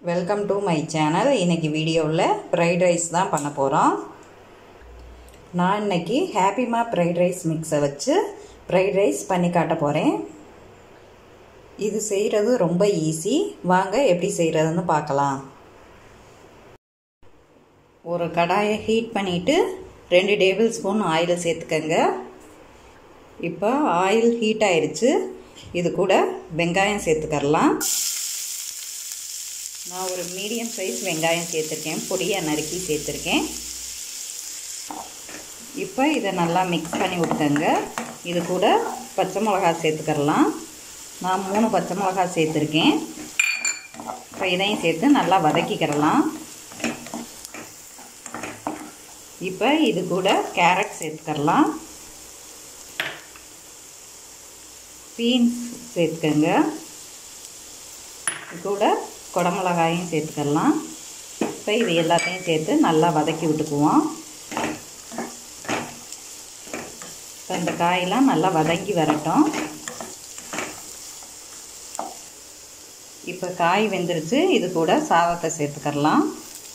welcome to my channel இன்றைக்கி வீடியோவில் fried rice தான் பண்ண போகிறோம் நான் இன்னைக்கு ஹாப்பிமா ஃப்ரைட் ரைஸ் மிக்ஸை வச்சு ஃப்ரைட் ரைஸ் பண்ணி காட்ட போகிறேன் இது செய்கிறது ரொம்ப ஈஸி வாங்க எப்படி செய்கிறதுன்னு பார்க்கலாம் ஒரு கடாயை ஹீட் பண்ணிவிட்டு ரெண்டு டேபிள் ஸ்பூன் ஆயில் சேர்த்துக்கங்க இப்போ ஆயில் ஹீட் ஆயிடுச்சு இது கூட வெங்காயம் சேர்த்துக்கரலாம் நான் ஒரு மீடியம் சைஸ் வெங்காயம் சேர்த்துருக்கேன் பொடியாக நறுக்கி சேர்த்துருக்கேன் இப்போ இதை நல்லா மிக்ஸ் பண்ணி விட்டுக்கங்க இது கூட பச்சை மிளகா சேர்த்துக்கரலாம் நான் மூணு பச்சை மிளகா சேர்த்துருக்கேன் இப்போ இதையும் சேர்த்து நல்லா வதக்கிக்கிறலாம் இப்போ இது கூட கேரட் சேர்த்துக்கரலாம் பீன்ஸ் சேர்த்துக்கங்க கூட குடமிளகாயும் சேர்த்துக்கலாம் இப்போ இது எல்லாத்தையும் சேர்த்து நல்லா வதக்கி விட்டுக்குவோம் இப்போ இந்த காயெல்லாம் நல்லா வதங்கி வரட்டும் இப்போ காய் வெந்துருச்சு இது கூட சாதத்தை சேர்த்துக்கரலாம்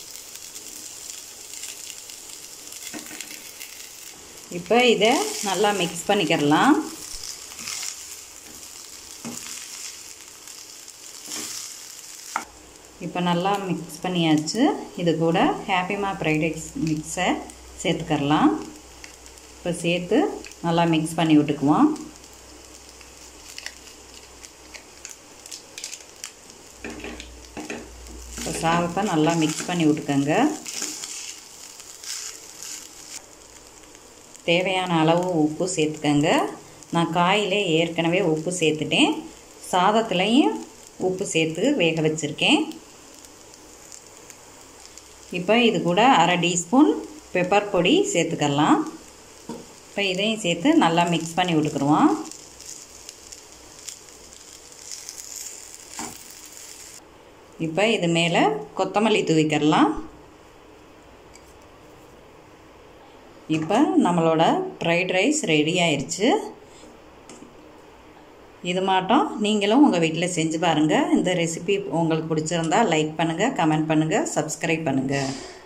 இப்போ இதை நல்லா மிக்ஸ் பண்ணிக்கிறலாம் இப்போ நல்லா மிக்ஸ் பண்ணியாச்சு இது கூட ஹாப்பிமா ஃப்ரைட் ரைஸ் மிக்ஸை சேர்த்துக்கரலாம் இப்போ சேர்த்து நல்லா மிக்ஸ் பண்ணி விட்டுக்குவோம் இப்போ சாதத்தை நல்லா மிக்ஸ் பண்ணி விட்டுக்கோங்க தேவையான அளவு உப்பு சேர்த்துக்கங்க நான் காயில் ஏற்கனவே உப்பு சேர்த்துட்டேன் சாதத்துலேயும் உப்பு சேர்த்து வேக வச்சுருக்கேன் இப்போ இது கூட அரை டீஸ்பூன் பெப்பர் பொடி சேர்த்துக்கலாம் இப்போ இதையும் சேர்த்து நல்லா மிக்ஸ் பண்ணி விட்டுக்குருவோம் இப்போ இது மேலே கொத்தமல்லி தூவிக்கிறலாம் இப்போ நம்மளோட ஃப்ரைட் ரைஸ் ரெடி ஆயிடுச்சு இது மாட்டோம் நீங்களும் உங்கள் வீட்டில் செஞ்சு பாருங்கள் இந்த ரெசிபி உங்களுக்கு பிடிச்சிருந்தா லைக் பண்ணுங்கள் கமெண்ட் பண்ணுங்கள் சப்ஸ்கிரைப் பண்ணுங்கள்